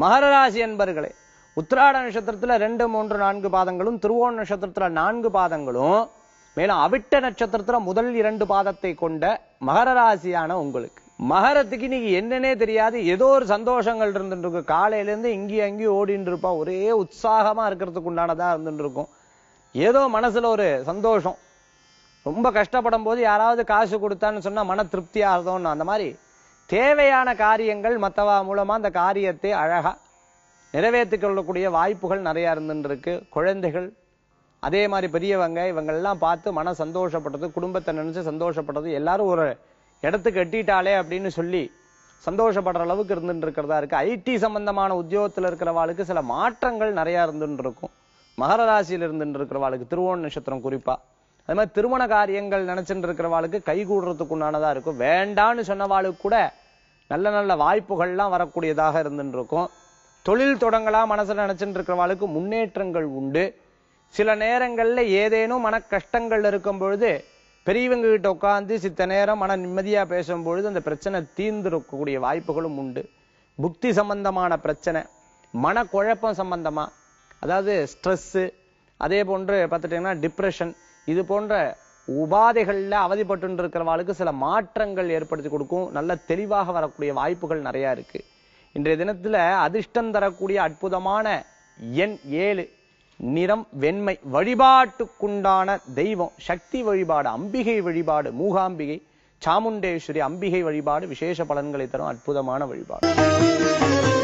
மகர ராசி என்பர்களே உத்திராட நட்சத்திரத்துல ரெண்டு மூன்று நான்கு பாதங்களும் திருவோண நட்சத்திரத்துல நான்கு பாதங்களும் மேலும் அவிட்ட நட்சத்திரத்துல முதல் இரண்டு பாதத்தை கொண்ட மகர ராசியான உங்களுக்கு மகரத்துக்கு இன்னைக்கு என்னன்னே தெரியாது ஏதோ ஒரு சந்தோஷங்கள் இருந்துட்டு இருக்கு காலையில இருந்து இங்கேயும் அங்கேயும் ஓடிட்டு இருப்பா ஒரே உற்சாகமா இருக்கிறதுக்கு உண்டானதா இருந்துட்டு இருக்கும் ஏதோ மனசுல ஒரு சந்தோஷம் ரொம்ப கஷ்டப்படும் போது யாராவது காசு கொடுத்தான்னு சொன்னா மன திருப்தியா இருந்தோம்னு அந்த மாதிரி தேவையான காரியங்கள் மத்தவா மூலமா அந்த காரியத்தை அழகா நிறைவேற்றிக் கொள்ளக்கூடிய வாய்ப்புகள் நிறைய இருந்துட்டு இருக்கு குழந்தைகள் அதே மாதிரி பெரியவங்க இவங்கெல்லாம் பார்த்து மன சந்தோஷப்பட்டது குடும்பத்தை நினைச்சு சந்தோஷப்பட்டது எல்லாரும் ஒரு இடத்துக்கு எட்டிட்டாலே அப்படின்னு சொல்லி சந்தோஷப்படுற அளவுக்கு இருந்துட்டு இருக்கிறதா இருக்கு ஐடி சம்பந்தமான உத்தியோகத்துல இருக்கிறவாளுக்கு சில மாற்றங்கள் நிறைய இருந்துட்டு இருக்கும் மகர ராசியில இருந்துட்டு இருக்கிறவாளுக்கு திருவோண நட்சத்திரம் குறிப்பா அது மாதிரி திருமண காரியங்கள் நினைச்சுட்டு இருக்கிறவாளுக்கு கைகூடுறதுக்கு உண்டானதா இருக்கும் வேண்டான்னு சொன்னவாளுக்கு கூட நல்ல நல்ல வாய்ப்புகள்லாம் வரக்கூடியதாக இருந்துட்டு இருக்கும் தொழில் தொடங்கலாம் மனசுல நினைச்சுட்டு இருக்கிறவாளுக்கு முன்னேற்றங்கள் உண்டு சில நேரங்கள்ல ஏதேனும் மன கஷ்டங்கள் இருக்கும் பொழுது பெரியவங்க கிட்ட உட்கார்ந்து சித்த நேரம் மன நிம்மதியா பேசும் பொழுது அந்த பிரச்சனை தீர்ந்திருக்கக்கூடிய வாய்ப்புகளும் உண்டு புத்தி சம்பந்தமான பிரச்சனை மனக்குழப்பம் சம்பந்தமா அதாவது ஸ்ட்ரெஸ் அதே போன்று பார்த்துட்டீங்கன்னா டிப்ரெஷன் இது போன்ற உபாதைகள்ல அவதிப்பட்டு இருக்கிறவாளுக்கு சில மாற்றங்கள் ஏற்படுத்தி கொடுக்கும் நல்ல தெளிவாக வரக்கூடிய வாய்ப்புகள் நிறைய இருக்கு இன்றைய தினத்துல அதிர்ஷ்டம் தரக்கூடிய அற்புதமான எண் ஏழு நிறம் வெண்மை வழிபாட்டுக்குண்டான தெய்வம் சக்தி வழிபாடு அம்பிகை வழிபாடு மூகாம்பிகை சாமுண்டேஸ்வரி அம்பிகை வழிபாடு விசேஷ பலன்களை தரும் அற்புதமான வழிபாடு